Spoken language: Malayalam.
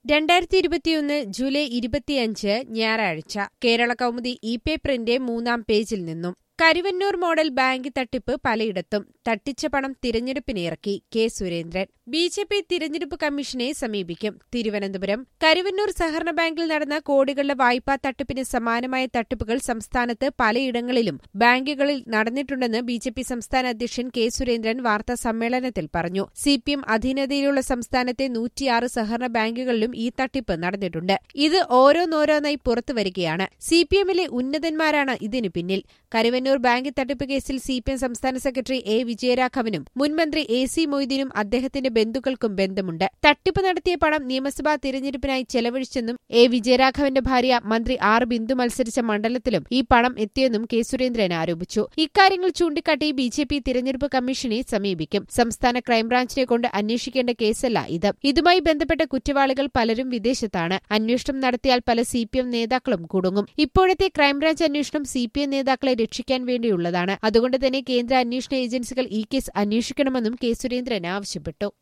രണ്ടായിരത്തി ഇരുപത്തിയൊന്ന് ജൂലൈ ഇരുപത്തിയഞ്ച് ഞായറാഴ്ച കേരള കൗമുദി ഇ പേപ്പറിന്റെ മൂന്നാം പേജിൽ നിന്നും കരുവന്നൂർ മോഡൽ ബാങ്ക് തട്ടിപ്പ് പലയിടത്തും തട്ടിച്ച പണം തിരഞ്ഞെടുപ്പിന് ഇറക്കി K Surendran B J P തിരഞ്ഞെടുപ്പ് കമ്മീഷനെ സമീപിക്കും തിരുവനന്തപുരം കരുവന്നൂർ സഹകരണ ബാങ്കിൽ നടന്ന കോടികളുടെ വായ്പാ തട്ടിപ്പിന് സമാനമായ തട്ടിപ്പുകൾ സംസ്ഥാനത്ത് പലയിടങ്ങളിലും ബാങ്കുകളിൽ നടന്നിട്ടുണ്ടെന്ന് ബി ജെ പി സംസ്ഥാന അധ്യക്ഷൻ കെ സുരേന്ദ്രൻ വാർത്താ സമ്മേളനത്തിൽ പറഞ്ഞു സി പി എം അധീനതയിലുള്ള സംസ്ഥാനത്തെ നൂറ്റിയാറ് സഹകരണ ബാങ്കുകളിലും ഈ തട്ടിപ്പ് നടന്നിട്ടുണ്ട് ഇത് ഓരോന്നോരോന്നായി പുറത്തുവരികയാണ് സി പി എമ്മിലെ ഉന്നതന്മാരാണ് ഇതിനു പിന്നിൽ കരുവന്നൂർ ബാങ്ക് തട്ടിപ്പ് കേസിൽ സി പി എം സംസ്ഥാന സെക്രട്ടറി എ വിജയരാഘവനും മുൻമന്ത്രി എ സി മൊയ്തീനും അദ്ദേഹത്തിന്റെ ബന്ധുക്കൾക്കും ബന്ധമുണ്ട് തട്ടിപ്പ് നടത്തിയ പണം നിയമസഭാ തിരഞ്ഞെടുപ്പിനായി ചെലവഴിച്ചെന്നും എ വിജയരാഘവന്റെ ഭാര്യ മന്ത്രി ആർ ബിന്ദു മത്സരിച്ച മണ്ഡലത്തിലും ഈ പണം എത്തിയെന്നും കെ സുരേന്ദ്രൻ ആരോപിച്ചു ഇക്കാര്യങ്ങൾ ചൂണ്ടിക്കാട്ടി ബി ജെ പി തിരഞ്ഞെടുപ്പ് കമ്മീഷനെ സമീപിക്കും സംസ്ഥാന ക്രൈംബ്രാഞ്ചിനെ കൊണ്ട് അന്വേഷിക്കേണ്ട കേസല്ല ഇത് ഇതുമായി ബന്ധപ്പെട്ട കുറ്റവാളികൾ പലരും വിദേശത്താണ് അന്വേഷണം നടത്തിയാൽ പല സി പി എം നേതാക്കളും കുടുങ്ങും ഇപ്പോഴത്തെ ക്രൈംബ്രാഞ്ച് അന്വേഷണം സി പി എം നേതാക്കളെ രക്ഷിക്കാൻ വേണ്ടിയുള്ളതാണ് അതുകൊണ്ട് തന്നെ കേന്ദ്ര അന്വേഷണ ഏജൻസികൾ ഈ കേസ് അന്വേഷിക്കണമെന്നും കെ സുരേന്ദ്രൻ ആവശ്യപ്പെട്ടു